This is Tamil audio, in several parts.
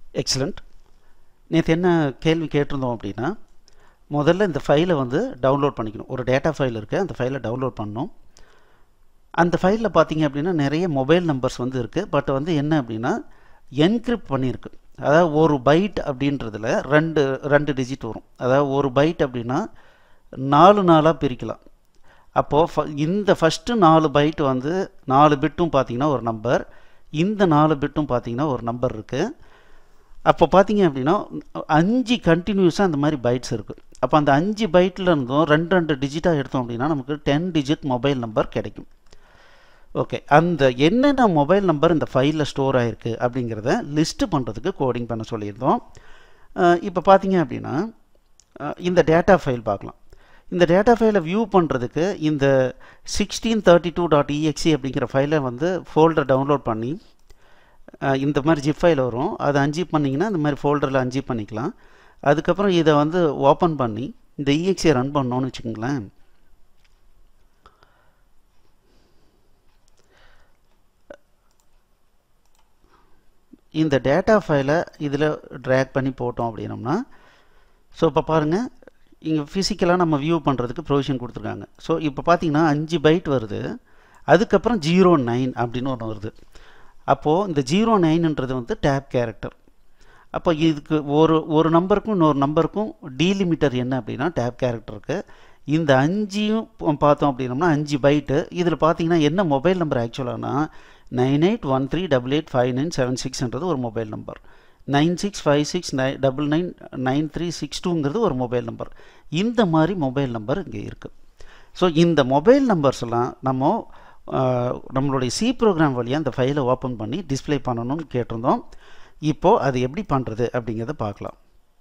எக்ஸலண்ட் நேற்று என்ன கேள்வி கேட்டிருந்தோம் அப்படின்னா முதல்ல இந்த ஃபைலை வந்து டவுன்லோட் பண்ணிக்கணும் ஒரு டேட்டா ஃபைல் இருக்குது அந்த ஃபைலை டவுன்லோட் பண்ணணும் அந்த ஃபைலில் பார்த்தீங்க அப்படின்னா நிறைய மொபைல் நம்பர்ஸ் வந்து இருக்குது பட் வந்து என்ன அப்படின்னா என்கிரிப்ட் பண்ணியிருக்கு அதாவது ஒரு பைட் அப்படின்றதுல ரெண்டு ரெண்டு டிஜிட் வரும் அதாவது ஒரு பைட் அப்படின்னா நாலு நாளாக பிரிக்கலாம் அப்போது இந்த ஃபஸ்ட்டு நாலு பைட் வந்து நாலு பிட்டும் பார்த்தீங்கன்னா ஒரு நம்பர் இந்த நாலு பிட்டும் பார்த்தீங்கன்னா ஒரு நம்பர் இருக்குது அப்போ பார்த்தீங்க அப்படின்னா அஞ்சு கண்டினியூஸாக அந்த மாதிரி பைட்ஸ் இருக்குது அப்போ அந்த அஞ்சு பைட்டில் இருந்தும் ரெண்டு ரெண்டு டிஜிட்டாக எடுத்தோம் அப்படின்னா நமக்கு டென் டிஜிட் மொபைல் நம்பர் கிடைக்கும் ஓகே அந்த என்னென்ன மொபைல் நம்பர் இந்த ஃபைலில் ஸ்டோர் ஆகிருக்கு அப்படிங்கிறத லிஸ்ட்டு பண்ணுறதுக்கு கோடிங் பண்ண சொல்லியிருந்தோம் இப்போ பார்த்தீங்க அப்படின்னா இந்த டேட்டா ஃபைல் பார்க்கலாம் இந்த டேட்டா ஃபைலை வியூ பண்ணுறதுக்கு இந்த sixteen thirty two dot EXE அப்படிங்கிற ஃபைலை வந்து ஃபோல்டர் டவுன்லோட் பண்ணி இந்த மாதிரி ஜிப் ஃபைல் வரும் அதை அன்ஜிப் பண்ணிங்கன்னா இந்த மாதிரி ஃபோல்டரில் அன்ஜிப் பண்ணிக்கலாம் அதுக்கப்புறம் இதை வந்து ஓப்பன் பண்ணி இந்த இஎக்ஸியை ரன் பண்ணோன்னு வச்சுக்கோங்களேன் இந்த டேட்டா ஃபைலை இதில் ட்ராக் பண்ணி போட்டோம் அப்படின்னோம்னா ஸோ இப்போ பாருங்கள் இங்கே ஃபிசிக்கலாக நம்ம வியூ பண்ணுறதுக்கு ப்ரொவிஷன் கொடுத்துருக்காங்க ஸோ இப்போ பார்த்தீங்கன்னா அஞ்சு பைட் வருது அதுக்கப்புறம் ஜீரோ நைன் அப்படின்னு ஒன்று வருது அப்போது இந்த ஜீரோ நைன்ன்றது வந்து டேப் கேரக்டர் அப்போ இதுக்கு ஒரு ஒரு நம்பருக்கும் இன்னொரு நம்பருக்கும் டீலிமிட்டர் என்ன அப்படின்னா டேப் கேரக்டருக்கு இந்த அஞ்சையும் பார்த்தோம் அப்படின்னம்னா அஞ்சு பைட்டு இதில் பார்த்தீங்கன்னா என்ன மொபைல் நம்பர் ஆக்சுவலானா nine eight one three double eight five nine seven சிக்ஸ்ன்றது ஒரு mobile number nine six five six nine double nine nine three six டூங்கிறது ஒரு மொபைல் நம்பர் இந்த மாதிரி மொபைல் நம்பர் இங்கே இருக்குது ஸோ இந்த மொபைல் நம்பர்ஸ்லாம் நம்ம நம்மளுடைய சி ப்ரோக்ராம் வழியாக அந்த ஃபைலை ஓப்பன் பண்ணி டிஸ்பிளே பண்ணணும்னு கேட்டிருந்தோம் இப்போது அது எப்படி பண்ணுறது அப்படிங்கிறத பார்க்கலாம்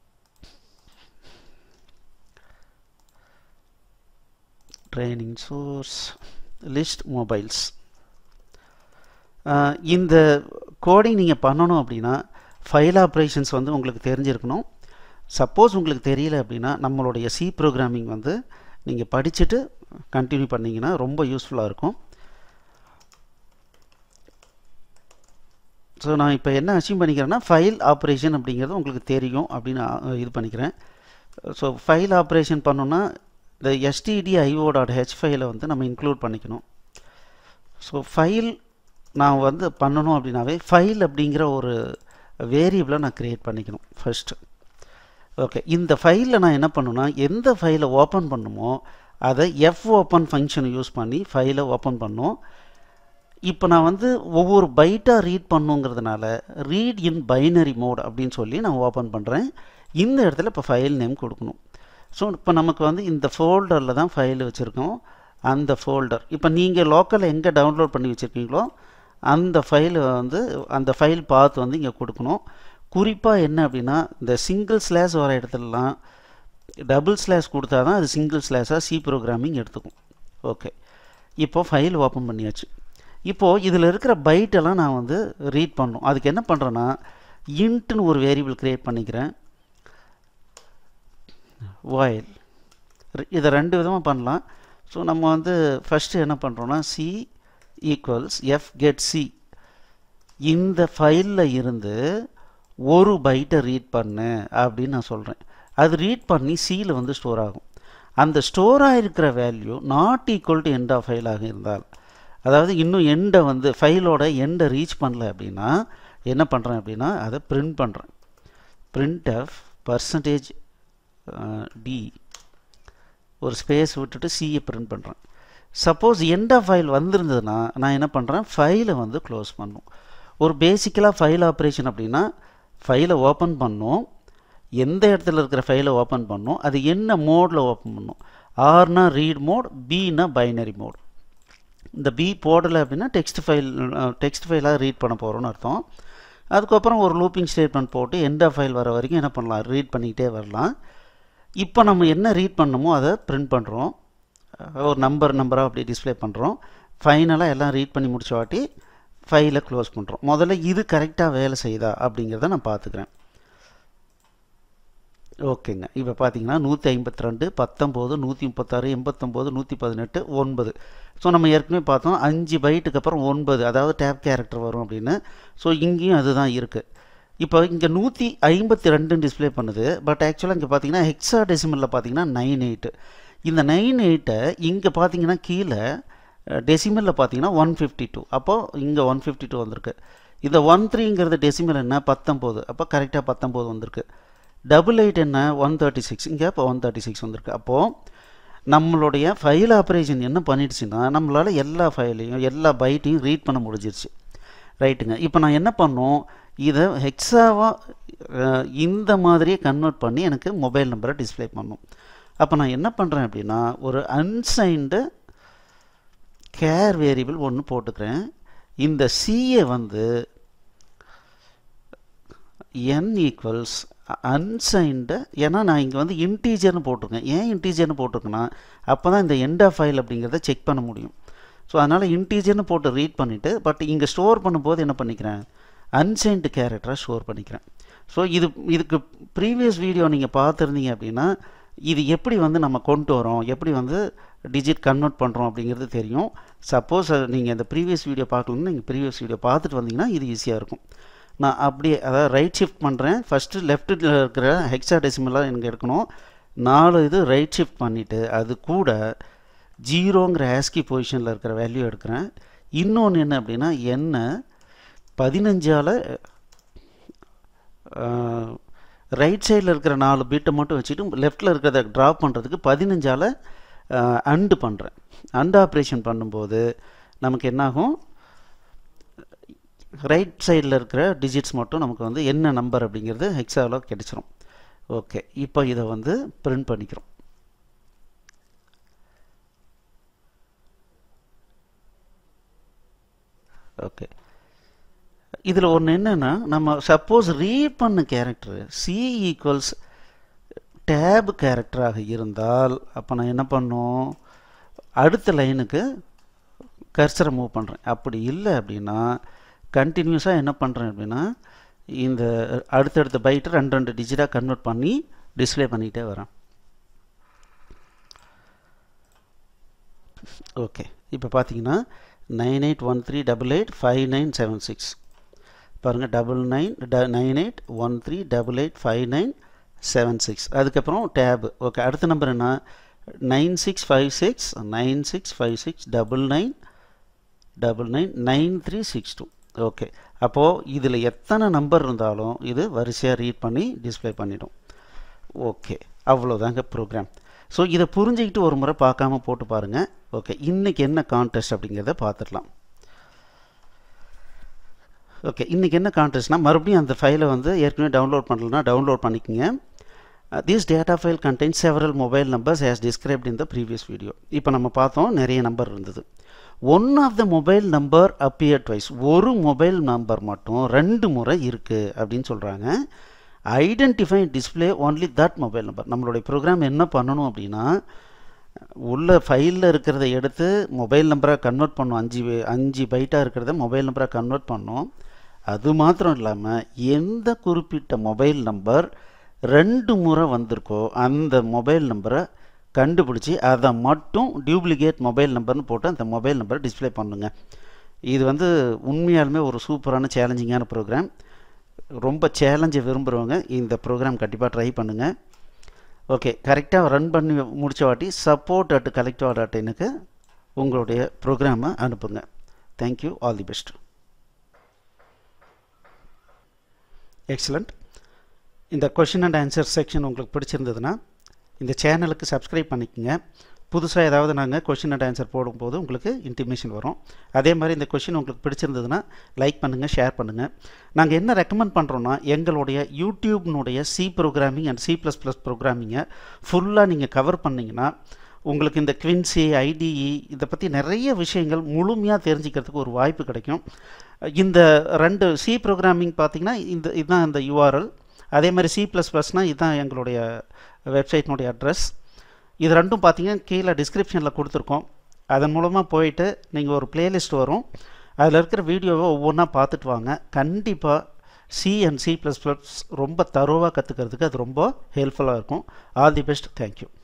ட்ரைனிங் சோர்ஸ் லிஸ்ட் மொபைல்ஸ் இந்த கோடிங் நீங்கள் பண்ணணும் அப்படின்னா ஃபைல் ஆப்ரேஷன்ஸ் வந்து உங்களுக்கு தெரிஞ்சிருக்கணும் சப்போஸ் உங்களுக்கு தெரியல அப்படின்னா நம்மளுடைய சி ப்ரோக்ராமிங் வந்து நீங்கள் படிச்சுட்டு கண்டினியூ பண்ணிங்கன்னா ரொம்ப யூஸ்ஃபுல்லாக இருக்கும் ஸோ நான் இப்போ என்ன அச்சீவ் பண்ணிக்கிறேன்னா ஃபைல் ஆப்ரேஷன் அப்படிங்கிறது உங்களுக்கு தெரியும் அப்படின்னு இது பண்ணிக்கிறேன் ஸோ ஃபைல் ஆப்ரேஷன் பண்ணோன்னா இந்த எஸ்டிடி ஐஓ டாட் ஹெச் ஃபைலை வந்து நம்ம இன்க்ளூட் பண்ணிக்கணும் ஸோ ஃபைல் நான் வந்து பண்ணணும் அப்படின்னாவே ஃபைல் அப்படிங்கிற ஒரு வேரியபிளை நான் க்ரியேட் பண்ணிக்கணும் ஃபஸ்ட்டு ஓகே இந்த ஃபைலில் நான் என்ன பண்ணுன்னா எந்த ஃபைலை ஓப்பன் பண்ணுமோ அதை எஃப் ஓப்பன் ஃபங்க்ஷனை யூஸ் பண்ணி ஃபைலை ஓப்பன் பண்ணும் இப்போ நான் வந்து ஒவ்வொரு பைட்டாக ரீட் பண்ணுங்கிறதுனால ரீட் இன் பைனரி மோட் அப்படின்னு சொல்லி நான் ஓப்பன் பண்ணுறேன் இந்த இடத்துல இப்போ ஃபைல் நேம் கொடுக்கணும் ஸோ இப்போ நமக்கு வந்து இந்த ஃபோல்டரில் தான் ஃபைல் வச்சுருக்கோம் அந்த ஃபோல்டர் இப்போ நீங்கள் லோக்கலில் எங்கே டவுன்லோட் பண்ணி வச்சுருக்கீங்களோ அந்த ஃபைல் வந்து அந்த ஃபைல் பார்த்து வந்து இங்கே கொடுக்கணும் குறிப்பாக என்ன அப்படின்னா இந்த சிங்கிள் ஸ்லேஷ் வர இடத்துலலாம் டபுள் ஸ்லேஷ் கொடுத்தா தான் அது சிங்கிள் ஸ்லேஷாக சி ப்ரோக்ராமிங் எடுத்துக்கும் ஓகே இப்போது ஃபைல் ஓப்பன் பண்ணியாச்சு இப்போது இதில் இருக்கிற பைட்டெல்லாம் நான் வந்து ரீட் பண்ணணும் அதுக்கு என்ன பண்ணுறேன்னா இன்ட்டுன்னு ஒரு வேரியபிள் க்ரியேட் பண்ணிக்கிறேன் வாயில் இதை ரெண்டு விதமாக பண்ணலாம் ஸோ நம்ம வந்து ஃபஸ்ட்டு என்ன பண்ணுறோன்னா C equals F get C இந்த ஃபைலில் இருந்து ஒரு பைட்டை ரீட் பண்ணு அப்படின்னு நான் சொல்கிறேன் அது ரீட் பண்ணி சியில் வந்து ஸ்டோர் ஆகும் அந்த ஸ்டோர் ஆகிருக்கிற value not equal to end of ஃபைலாக இருந்தால் அதாவது இன்னும் எண்டை வந்து ஃபைலோட எண்டை ரீச் பண்ணல அப்படின்னா என்ன பண்ணுறேன் அப்படின்னா அதை பிரிண்ட் பண்ணுறேன் பிரிண்ட் ஆஃப் பர்சன்டேஜ் டி ஒரு ஸ்பேஸ் விட்டுட்டு சியை பிரிண்ட் பண்ணுறேன் சப்போஸ் எண்ட் ஆஃப் ஃபைல் வந்திருந்ததுன்னா நான் என்ன பண்ணுறேன் ஃபைலை வந்து க்ளோஸ் பண்ணும் ஒரு பேசிக்கலாக ஃபைல் ஆப்ரேஷன் அப்படின்னா ஃபைலை ஓப்பன் பண்ணும் எந்த இடத்துல இருக்கிற ஃபைலை ஓப்பன் பண்ணும் அது என்ன மோடில் ஓப்பன் பண்ணும் ஆர்னா ரீட் மோட் பின்னா பைனரி மோட் இந்த பி போடலை அப்படின்னா டெக்ஸ்ட் ஃபைல் டெக்ஸ்ட் ஃபைலாக ரீட் பண்ண போகிறோன்னு அர்த்தம் அதுக்கப்புறம் ஒரு லூப்பிங் ஸ்டேட்மெண்ட் போட்டு எண்ட் ஆஃப் ஃபைல் வர வரைக்கும் என்ன பண்ணலாம் ரீட் பண்ணிக்கிட்டே வரலாம் இப்போ நம்ம என்ன ரீட் பண்ணமோ அதை பிரிண்ட் பண்ணுறோம் ஒரு நம்பர் நம்பராக அப்படி டிஸ்பிளே பண்ணுறோம் ஃபைனலாக எல்லாம் ரீட் பண்ணி முடிச்ச வாட்டி ஃபைலை க்ளோஸ் பண்ணுறோம் முதல்ல இது கரெக்டாக வேலை செய்யுதா அப்படிங்கிறத நான் பார்த்துக்கிறேன் ஓகேங்க இப்போ பார்த்தீங்கன்னா நூற்றி ஐம்பத்தி ரெண்டு பத்தொம்போது நூற்றி முப்பத்தாறு எண்பத்தொம்போது நூற்றி பதினெட்டு ஒன்பது ஸோ நம்ம ஏற்கனவே பார்த்தோம் அஞ்சு பைட்டுக்கு அப்புறம் ஒன்பது அதாவது டேப் கேரக்டர் வரும் அப்படின்னு ஸோ இங்கேயும் அதுதான் இருக்குது இப்போ இங்கே நூற்றி ஐம்பத்தி ரெண்டுன்னு டிஸ்பிளே பண்ணுது பட் ஆக்சுவலாக இங்கே பார்த்தீங்கன்னா ஹெக்ஸா டெசிமலில் பார்த்தீங்கன்னா நைன் எயிட்டு இந்த நைன் எயிட்டை இங்கே பார்த்தீங்கன்னா கீழே டெசிமலில் பார்த்தீங்கன்னா ஒன் ஃபிஃப்டி டூ அப்போது இங்கே ஒன் ஃபிஃப்டி டூ வந்திருக்கு இந்த ஒன் த்ரீங்கிறது டெசிமல் என்ன பத்தொம்போது அப்போ கரெக்டாக பத்தொம்போது வந்திருக்கு டபுள் எயிட் என்ன ஒன் தேர்ட்டி சிக்ஸ் இங்கே இப்போ ஒன் தேர்ட்டி சிக்ஸ் வந்திருக்கு அப்போது நம்மளுடைய ஃபைல் ஆப்ரேஷன் என்ன பண்ணிடுச்சுன்னா நம்மளால் எல்லா ஃபைலையும் எல்லா பைட்டையும் ரீட் பண்ண முடிஞ்சிருச்சு ரைட்டுங்க இப்போ நான் என்ன பண்ணோம் இதை ஹெக்ஸாவாக இந்த மாதிரியே கன்வெர்ட் பண்ணி எனக்கு மொபைல் நம்பரை டிஸ்பிளே பண்ணும் அப்போ நான் என்ன பண்ணுறேன் அப்படின்னா ஒரு அன்சைன்டு கேர் வேரியபிள் ஒன்று போட்டுக்கிறேன் இந்த சியை வந்து என் ஈக்குவல்ஸ் அன்சைன்டு ஏன்னா நான் இங்கே வந்து இன்டீஜர்னு போட்டிருக்கேன் ஏன் இன்டீஜர்னு போட்டிருக்கேன்னா அப்போ தான் இந்த எண்ட் ஆஃப் ஃபைல் அப்படிங்கிறத செக் பண்ண முடியும் ஸோ அதனால் இன்டீஜர்னு போட்டு ரீட் பண்ணிவிட்டு பட் இங்கே ஸ்டோர் பண்ணும்போது என்ன பண்ணிக்கிறேன் அன்சைன்டு கேரக்டராக ஸ்டோர் பண்ணிக்கிறேன் ஸோ இது இதுக்கு ப்ரீவியஸ் வீடியோ நீங்கள் பார்த்துருந்தீங்க அப்படின்னா இது எப்படி வந்து நம்ம கொண்டு வரோம் எப்படி வந்து டிஜிட் கன்வெர்ட் பண்ணுறோம் அப்படிங்கிறது தெரியும் சப்போஸ் நீங்கள் இந்த ப்ரீவியஸ் வீடியோ பார்க்கலன்னா நீங்கள் ப்ரீவியஸ் வீடியோ பார்த்துட்டு வந்தீங்கன்னா இது ஈஸியாக இருக்கும் நான் அப்படியே அதாவது ரைட் ஷிஃப்ட் பண்ணுறேன் ஃபஸ்ட்டு லெஃப்ட்டில் இருக்கிற ஹெக்ஸா டெசிமலாக எனக்கு எடுக்கணும் நாலு இது ரைட் ஷிஃப்ட் பண்ணிவிட்டு அது கூட ஜீரோங்கிற ஆஸ்கி பொசிஷனில் இருக்கிற வேல்யூ எடுக்கிறேன் இன்னொன்று என்ன அப்படின்னா என்ன பதினஞ்சால் ரைட் சைடில் இருக்கிற நாலு பீட்டை மட்டும் வச்சுட்டு லெஃப்ட்டில் இருக்கிறத ட்ராப் பண்ணுறதுக்கு பதினஞ்சால் அண்டு பண்ணுறேன் அண்டு ஆப்ரேஷன் பண்ணும்போது நமக்கு என்னாகும் ரைட் சைடில் இருக்கிற டிஜிட்ஸ் மட்டும் நமக்கு வந்து என்ன நம்பர் அப்படிங்கிறது ஹெக்ஸாவில் கிடச்சிரும் ஓகே இப்போ இதை வந்து பிரிண்ட் பண்ணிக்கிறோம் ஓகே இதில் ஒன்று என்னென்னா நம்ம சப்போஸ் ரீட் பண்ண கேரக்டர் சி ஈக்குவல்ஸ் டேப் கேரக்டராக இருந்தால் அப்போ நான் என்ன பண்ணும் அடுத்த லைனுக்கு கர்சரை மூவ் பண்ணுறேன் அப்படி இல்லை அப்படின்னா கண்டினியூஸாக என்ன பண்ணுறேன் அப்படின்னா இந்த அடுத்தடுத்த பைட்டு ரெண்டு ரெண்டு டிஜிட்டாக கன்வெர்ட் பண்ணி டிஸ்பிளே பண்ணிக்கிட்டே வரேன் ஓகே இப்போ பார்த்தீங்கன்னா nine eight one three double eight five nine seven six பாருங்கள் டபுள் நைன் ட nine eight one three double eight five nine seven six அதுக்கப்புறம் டேப் ஓகே அடுத்த நம்பர் என்ன nine six five six nine six five six double nine double nine nine three six two okay அப்போது இதில் எத்தனை நம்பர் இருந்தாலும் இது வரிசையாக ரீட் பண்ணி டிஸ்பிளே பண்ணிடும் ஓகே அவ்வளோதாங்க ப்ரோக்ராம் ஸோ இதை புரிஞ்சுக்கிட்டு ஒரு முறை பார்க்காம போட்டு பாருங்கள் ஓகே இன்றைக்கி என்ன கான்டெஸ்ட் அப்படிங்கிறத பார்த்துடலாம் ஓகே இன்றைக்கி என்ன கான்டெஸ்ட்னால் மறுபடியும் அந்த ஃபைலை வந்து ஏற்கனவே டவுன்லோட் பண்ணலன்னா டவுன்லோட் பண்ணிக்கோங்க this data file contain several mobile numbers as described in the previous video இப்போ நம்ம பார்த்தோம் நிறைய நம்பர் இருந்தது one of the mobile number appear twice ஒரு மொபைல் நம்பர் மட்டும் ரெண்டு முறை இருக்குது அப்படின்னு சொல்கிறாங்க identify display only that mobile number நம்மளுடைய ப்ரோக்ராம் என்ன பண்ணணும் அப்படின்னா உள்ள ஃபைலில் இருக்கிறத எடுத்து மொபைல் நம்பராக கன்வெர்ட் பண்ணோம் அஞ்சு அஞ்சு பைட்டாக இருக்கிறத மொபைல் நம்பராக கன்வெர்ட் பண்ணோம் அது மாத்திரம் இல்லாமல் எந்த குறிப்பிட்ட மொபைல் நம்பர் ரெண்டு முறை வந்திருக்கோ அந்த மொபைல் நம்பரை கண்டுபிடிச்சி அதை மட்டும் டியூப்ளிகேட் மொபைல் நம்பர்னு போட்டு அந்த மொபைல் நம்பரை டிஸ்பிளே பண்ணுங்க இது வந்து உண்மையாலுமே ஒரு சூப்பரான சேலஞ்சிங்கான ப்ரோக்ராம் ரொம்ப சேலஞ்சை விரும்புகிறவங்க இந்த ப்ரோக்ராம் கண்டிப்பாக ட்ரை பண்ணுங்கள் ஓகே கரெக்டாக ரன் பண்ணி முடித்த வாட்டி சப்போர்ட் அட் கலெக்டிவ் டாட் எனக்கு உங்களுடைய ப்ரோக்ராமை அனுப்புங்க thank you all the best excellent இந்த கொஷின் அண்ட் ஆன்சர் செக்ஷன் உங்களுக்கு பிடிச்சிருந்ததுன்னா இந்த சேனலுக்கு சப்ஸ்கிரைப் பண்ணிக்கோங்க புதுசாக ஏதாவது நாங்கள் கொஷின் அண்ட் ஆன்சர் போடும்போது உங்களுக்கு இன்டிமேஷன் வரும் அதே மாதிரி இந்த கொஷின் உங்களுக்கு பிடிச்சிருந்ததுன்னா லைக் பண்ணுங்கள் ஷேர் பண்ணுங்கள் நாங்கள் என்ன ரெக்கமெண்ட் பண்ணுறோன்னா எங்களுடைய யூடியூப்னுடைய C programming and C plus plus ப்ரோக்ராமிங்கை ஃபுல்லாக நீங்கள் கவர் பண்ணிங்கன்னா உங்களுக்கு இந்த குவின்சி ஐடிஇ இதை பற்றி நிறைய விஷயங்கள் முழுமையாக தெரிஞ்சுக்கிறதுக்கு ஒரு வாய்ப்பு கிடைக்கும் இந்த ரெண்டு சி ப்ரோக்ராமிங் பார்த்திங்கன்னா இந்த இதுதான் இந்த யூஆர்எல் அதே மாதிரி சி ப்ளஸ் ப்ளஸ்னால் இதுதான் எங்களுடைய வெப்சைட்னுடைய அட்ரஸ் இது ரெண்டும் பார்த்தீங்கன்னா கீழே டிஸ்கிரிப்ஷனில் கொடுத்துருக்கோம் அதன் மூலமாக போயிட்டு நீங்கள் ஒரு பிளேலிஸ்ட் வரும் அதில் இருக்கிற வீடியோவை ஒவ்வொன்றா பார்த்துட்டு வாங்க கண்டிப்பாக C and C plus plus ரொம்ப தரோவாக கற்றுக்கிறதுக்கு அது ரொம்ப ஹெல்ப்ஃபுல்லாக இருக்கும் ஆல் தி பெஸ்ட் தேங்க்யூ